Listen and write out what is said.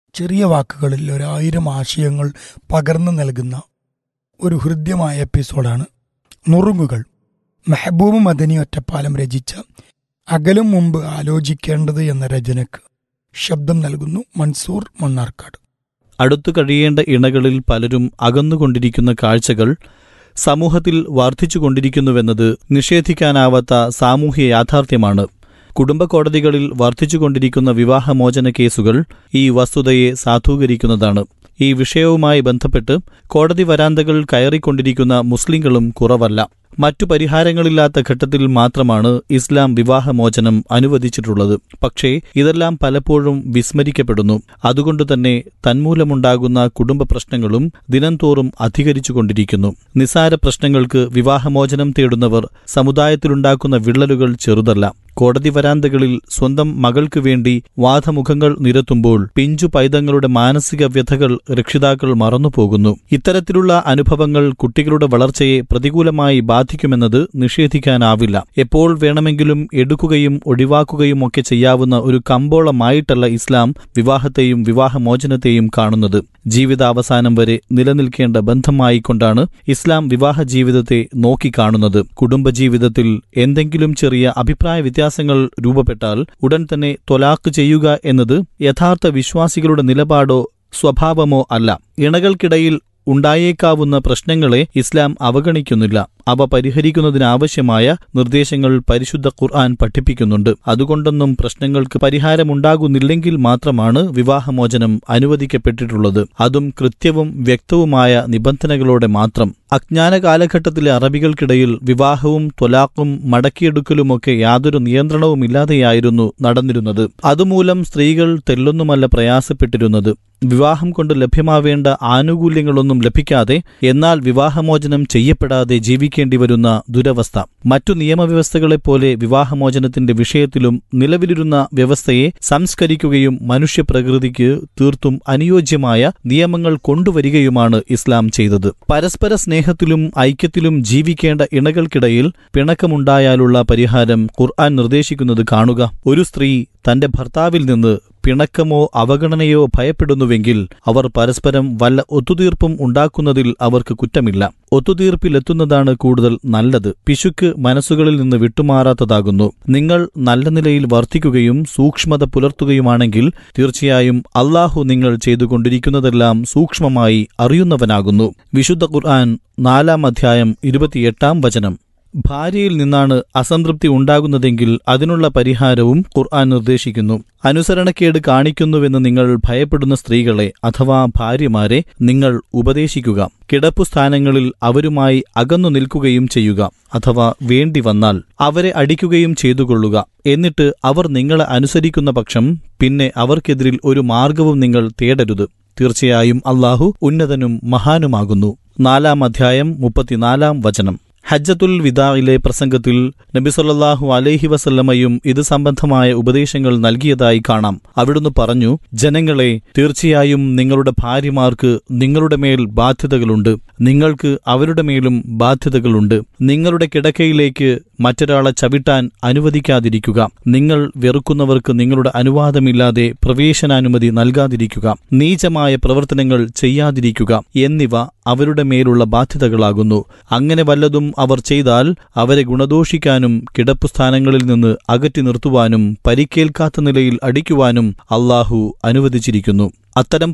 ചെറിയ വാക്കുകളിൽ ഒരായിരം ആശയങ്ങൾ പകർന്നു നൽകുന്ന ഒരു ഹൃദ്യമായ എപ്പിസോഡാണ് നുറുങ്ങുകൾ മെഹബൂബ് മദനി ഒറ്റപ്പാലം രചിച്ച അകലും മുമ്പ് ആലോചിക്കേണ്ടത് എന്ന രചനയ്ക്ക് ശബ്ദം നൽകുന്നു മൻസൂർ മണ്ണാർക്കാട് അടുത്തു കഴിയേണ്ട ഇണകളിൽ പലരും അകന്നുകൊണ്ടിരിക്കുന്ന കാഴ്ചകൾ സമൂഹത്തിൽ വർദ്ധിച്ചുകൊണ്ടിരിക്കുന്നുവെന്നത് നിഷേധിക്കാനാവാത്ത സാമൂഹ്യ യാഥാർത്ഥ്യമാണ് കുടുംബ കോടതികളിൽ വർദ്ധിച്ചുകൊണ്ടിരിക്കുന്ന വിവാഹമോചന കേസുകൾ ഈ വസ്തുതയെ സാധൂകരിക്കുന്നതാണ് ഈ വിഷയവുമായി ബന്ധപ്പെട്ട് കോടതി വരാന്തകൾ കയറിക്കൊണ്ടിരിക്കുന്ന മുസ്ലിങ്ങളും കുറവല്ല മറ്റു പരിഹാരങ്ങളില്ലാത്ത ഘട്ടത്തിൽ മാത്രമാണ് ഇസ്ലാം വിവാഹമോചനം അനുവദിച്ചിട്ടുള്ളത് പക്ഷേ ഇതെല്ലാം പലപ്പോഴും വിസ്മരിക്കപ്പെടുന്നു അതുകൊണ്ടുതന്നെ തന്മൂലമുണ്ടാകുന്ന കുടുംബ പ്രശ്നങ്ങളും ദിനംതോറും അധികരിച്ചുകൊണ്ടിരിക്കുന്നു നിസാര പ്രശ്നങ്ങൾക്ക് വിവാഹമോചനം തേടുന്നവർ സമുദായത്തിലുണ്ടാക്കുന്ന വിള്ളലുകൾ ചെറുതല്ല കോടതി വരാന്തകളിൽ സ്വന്തം മകൾക്ക് വേണ്ടി വാദമുഖങ്ങൾ നിരത്തുമ്പോൾ പിഞ്ചു പൈതങ്ങളുടെ മാനസിക വ്യഥകൾ രക്ഷിതാക്കൾ മറന്നുപോകുന്നു ഇത്തരത്തിലുള്ള അനുഭവങ്ങൾ കുട്ടികളുടെ വളർച്ചയെ പ്രതികൂലമായി ബാധിക്കുമെന്നത് നിഷേധിക്കാനാവില്ല എപ്പോൾ വേണമെങ്കിലും എടുക്കുകയും ഒഴിവാക്കുകയും ഒക്കെ ചെയ്യാവുന്ന ഒരു കമ്പോളമായിട്ടല്ല ഇസ്ലാം വിവാഹത്തെയും വിവാഹമോചനത്തെയും കാണുന്നത് ജീവിതാവസാനം വരെ നിലനിൽക്കേണ്ട ബന്ധമായിക്കൊണ്ടാണ് ഇസ്ലാം വിവാഹ ജീവിതത്തെ നോക്കിക്കാണുന്നത് കുടുംബജീവിതത്തിൽ എന്തെങ്കിലും ചെറിയ അഭിപ്രായ വ്യത്യാസങ്ങൾ രൂപപ്പെട്ടാൽ ഉടൻ തന്നെ തൊലാക്ക് ചെയ്യുക എന്നത് യഥാർത്ഥ വിശ്വാസികളുടെ നിലപാടോ സ്വഭാവമോ അല്ല ഇണകൾക്കിടയിൽ ഉണ്ടായേക്കാവുന്ന പ്രശ്നങ്ങളെ ഇസ്ലാം അവഗണിക്കുന്നില്ല അവ പരിഹരിക്കുന്നതിനാവശ്യമായ നിർദ്ദേശങ്ങൾ പരിശുദ്ധ ഖുർആൻ പഠിപ്പിക്കുന്നുണ്ട് അതുകൊണ്ടൊന്നും പ്രശ്നങ്ങൾക്ക് പരിഹാരമുണ്ടാകുന്നില്ലെങ്കിൽ മാത്രമാണ് വിവാഹമോചനം അനുവദിക്കപ്പെട്ടിട്ടുള്ളത് അതും കൃത്യവും വ്യക്തവുമായ നിബന്ധനകളോടെ മാത്രം അജ്ഞാന കാലഘട്ടത്തിലെ അറബികൾക്കിടയിൽ വിവാഹവും ത്വലാഖും മടക്കിയെടുക്കലുമൊക്കെ യാതൊരു നിയന്ത്രണവുമില്ലാതെയായിരുന്നു നടന്നിരുന്നത് അതുമൂലം സ്ത്രീകൾ തെല്ലൊന്നുമല്ല പ്രയാസപ്പെട്ടിരുന്നത് വിവാഹം കൊണ്ട് ലഭ്യമാവേണ്ട ആനുകൂല്യങ്ങളൊന്നും ലഭിക്കാതെ എന്നാൽ വിവാഹമോചനം ചെയ്യപ്പെടാതെ ജീവിക്കേണ്ടി വരുന്ന ദുരവസ്ഥ മറ്റു നിയമവ്യവസ്ഥകളെപ്പോലെ വിവാഹമോചനത്തിന്റെ വിഷയത്തിലും നിലവിലിരുന്ന വ്യവസ്ഥയെ സംസ്കരിക്കുകയും മനുഷ്യപ്രകൃതിക്ക് തീർത്തും അനുയോജ്യമായ നിയമങ്ങൾ കൊണ്ടുവരികയുമാണ് ഇസ്ലാം ചെയ്തത് പരസ്പര സ്നേഹത്തിലും ഐക്യത്തിലും ജീവിക്കേണ്ട ഇണകൾക്കിടയിൽ പിണക്കമുണ്ടായാലുള്ള പരിഹാരം ഖുർആൻ നിർദ്ദേശിക്കുന്നത് കാണുക ഒരു സ്ത്രീ തന്റെ ഭർത്താവിൽ നിന്ന് പിണക്കമോ അവഗണനയോ ഭയപ്പെടുന്നുവെങ്കിൽ അവർ പരസ്പരം വല്ല ഒത്തുതീർപ്പും ഉണ്ടാക്കുന്നതിൽ അവർക്ക് കുറ്റമില്ല ഒത്തുതീർപ്പിലെത്തുന്നതാണ് കൂടുതൽ നല്ലത് പിശുക്ക് മനസ്സുകളിൽ നിന്ന് വിട്ടുമാറാത്തതാകുന്നു നിങ്ങൾ നല്ല നിലയിൽ വർദ്ധിക്കുകയും സൂക്ഷ്മത പുലർത്തുകയുമാണെങ്കിൽ തീർച്ചയായും അള്ളാഹു നിങ്ങൾ ചെയ്തുകൊണ്ടിരിക്കുന്നതെല്ലാം സൂക്ഷ്മമായി അറിയുന്നവനാകുന്നു വിശുദ്ധ ഖുർആൻ നാലാം അധ്യായം ഇരുപത്തിയെട്ടാം വചനം ഭാര്യയിൽ നിന്നാണ് അസംതൃപ്തി ഉണ്ടാകുന്നതെങ്കിൽ അതിനുള്ള പരിഹാരവും ഖുർആൻ നിർദ്ദേശിക്കുന്നു അനുസരണക്കേട് കാണിക്കുന്നുവെന്ന് നിങ്ങൾ ഭയപ്പെടുന്ന സ്ത്രീകളെ അഥവാ ഭാര്യമാരെ നിങ്ങൾ ഉപദേശിക്കുക കിടപ്പുസ്ഥാനങ്ങളിൽ അവരുമായി അകന്നു നിൽക്കുകയും ചെയ്യുക അഥവാ വേണ്ടി വന്നാൽ അവരെ അടിക്കുകയും ചെയ്തുകൊള്ളുക എന്നിട്ട് അവർ നിങ്ങളെ അനുസരിക്കുന്ന പക്ഷം പിന്നെ അവർക്കെതിരിൽ ഒരു മാർഗവും നിങ്ങൾ തേടരുത് തീർച്ചയായും അള്ളാഹു ഉന്നതനും മഹാനുമാകുന്നു നാലാം അധ്യായം മുപ്പത്തിനാലാം വചനം ഹജ്ജത്തുൽ വിദായിലെ പ്രസംഗത്തിൽ നബിസൊല്ലാഹു അലൈഹി വസല്ലമയും ഇത് സംബന്ധമായ ഉപദേശങ്ങൾ നൽകിയതായി കാണാം അവിടുന്ന് പറഞ്ഞു ജനങ്ങളെ തീർച്ചയായും നിങ്ങളുടെ ഭാര്യമാർക്ക് നിങ്ങളുടെ മേൽ ബാധ്യതകളുണ്ട് നിങ്ങൾക്ക് അവരുടെ മേലും ബാധ്യതകളുണ്ട് നിങ്ങളുടെ കിടക്കയിലേക്ക് മറ്റൊരാളെ ചവിട്ടാൻ അനുവദിക്കാതിരിക്കുക നിങ്ങൾ വെറുക്കുന്നവർക്ക് നിങ്ങളുടെ അനുവാദമില്ലാതെ പ്രവേശനാനുമതി നൽകാതിരിക്കുക നീചമായ പ്രവർത്തനങ്ങൾ ചെയ്യാതിരിക്കുക എന്നിവ അവരുടെ മേലുള്ള ബാധ്യതകളാകുന്നു അങ്ങനെ വല്ലതും അവർ ചെയ്താൽ അവരെ ഗുണദോഷിക്കാനും കിടപ്പുസ്ഥാനങ്ങളിൽ നിന്ന് അകറ്റി നിർത്തുവാനും പരിക്കേൽക്കാത്ത നിലയിൽ അടിക്കുവാനും അള്ളാഹു അനുവദിച്ചിരിക്കുന്നു അത്തരം